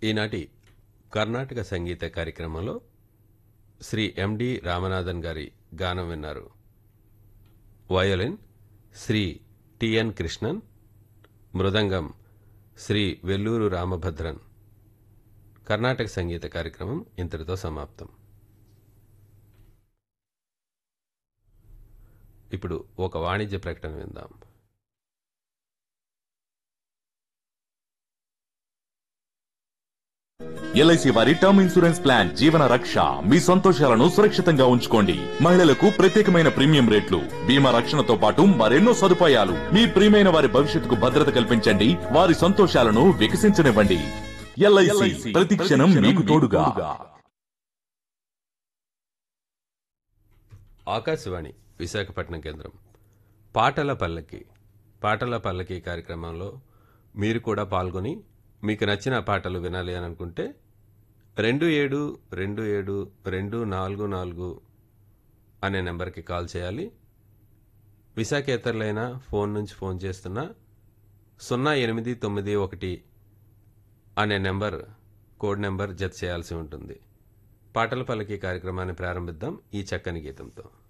ఈనాటి కర్ణాటక సంగీత కార్యక్రమంలో శ్రీ ఎండి రామనాథన్ గారి గానం విన్నారు వయోలిన్ శ్రీ టిఎన్ కృష్ణన్ మృదంగం శ్రీ వెల్లూరు రామభద్రన్ కర్ణాటక సంగీత కార్యక్రమం ఇంతటితో సమాప్తం ఇప్పుడు ఒక వాణిజ్య ప్రకటన విందాం ఎల్ఐసి వారి టర్మ్ ఇన్సూరెన్స్ ప్లాన్ జీవన రక్ష మీ సంతోషాలను సురక్షితంగా ఉంచుకోండి మహిళలకు ప్రత్యేకమైన ప్రీమియం రేట్లు బీమా రక్షణతో పాటు మరెన్నో సదుపాయాలు మీ ప్రియమైన వారి భవిష్యత్తుకు భద్రత కల్పించండి వారి సంతోషాలను వికసించనివ్వండి ఎల్ఐసి ప్రతి క్షణం మీకు తోడుగా ఆకాశవాణి విశాఖపట్నం కేంద్రం పాటల పల్లకి పాటల పల్లకి కార్యక్రమంలో మీరు కూడా పాల్గొని మీకు నచ్చిన పాటలు వినాలి అని అనుకుంటే రెండు ఏడు రెండు ఏడు రెండు నాలుగు నాలుగు అనే నెంబర్కి కాల్ చేయాలి విశాఖేతరులైన ఫోన్ నుంచి ఫోన్ చేస్తున్న సున్నా ఎనిమిది తొమ్మిది ఒకటి అనే నెంబర్ కోడ్ నెంబర్ జత చేయాల్సి ఉంటుంది పాటల పల్లకి కార్యక్రమాన్ని ప్రారంభిద్దాం ఈ చక్కని గీతంతో